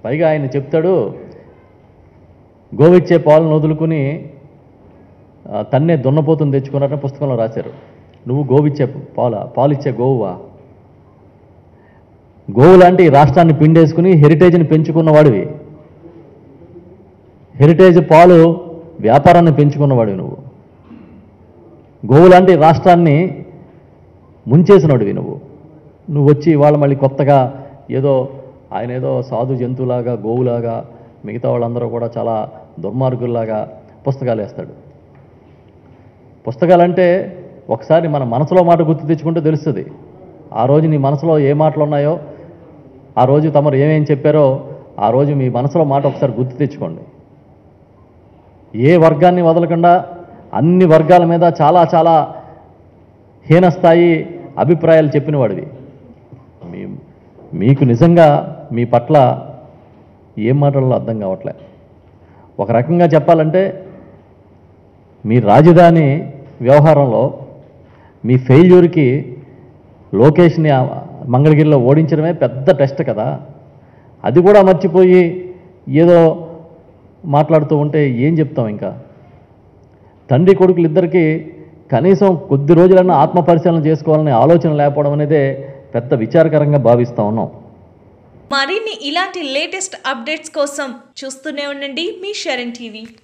పైగా ఆయన చెప్తాడు గోవిచ్చే పాలను వదులుకుని ఆ, తన్నే దున్నపోతుని తెచ్చుకున్నారని పుస్తకంలో రాశారు నువ్వు గోవిచ్చే పాల పాలిచ్చే గోవువా గోవు లాంటి ఈ రాష్ట్రాన్ని పిండేసుకుని హెరిటేజ్ని పెంచుకున్నవాడివి హెరిటేజ్ పాలు వ్యాపారాన్ని పెంచుకున్నవాడివి నువ్వు గోవు లాంటి రాష్ట్రాన్ని ముంచేసినోడివి నువ్వు నువ్వు వచ్చి ఇవాళ మళ్ళీ కొత్తగా ఏదో ఆయన ఏదో సాధు జంతువులాగా గోవులాగా మిగతా వాళ్ళందరూ కూడా చాలా దుర్మార్గుల్లాగా పుస్తకాలు వేస్తాడు పుస్తకాలంటే ఒకసారి మన మనసులో మాట గుర్తు తెచ్చుకుంటే తెలుస్తుంది ఆ రోజు నీ మనసులో ఏ మాటలు ఉన్నాయో ఆ రోజు తమరు ఏమేం చెప్పారో ఆ రోజు మీ మనసులో మాట ఒకసారి గుర్తు తెచ్చుకోండి ఏ వర్గాన్ని వదలకుండా అన్ని వర్గాల మీద చాలా చాలా హీనస్థాయి అభిప్రాయాలు చెప్పిన వాడివి మీ మీకు నిజంగా మీ పట్ల ఏం మాటల్లో అర్థం కావట్లే ఒక రకంగా చెప్పాలంటే మీ రాజధాని వ్యవహారంలో మీ ఫెయిల్యూర్కి లోకేష్ని ఆ మంగళగిరిలో ఓడించడమే పెద్ద టెస్ట్ కదా అది కూడా మర్చిపోయి ఏదో మాట్లాడుతూ ఉంటే ఏం చెప్తాం ఇంకా తండ్రి కొడుకులు ఇద్దరికి కనీసం కొద్ది రోజులన్నా ఆత్మ పరిశీలన చేసుకోవాలనే ఆలోచన లేకపోవడం అనేదే పెద్ద విచారకరంగా భావిస్తా ఉన్నాం మరిన్ని ఇలాంటి లేటెస్ట్ అప్డేట్స్ కోసం చూస్తూనే ఉండండి మీ షరణ్ టీవీ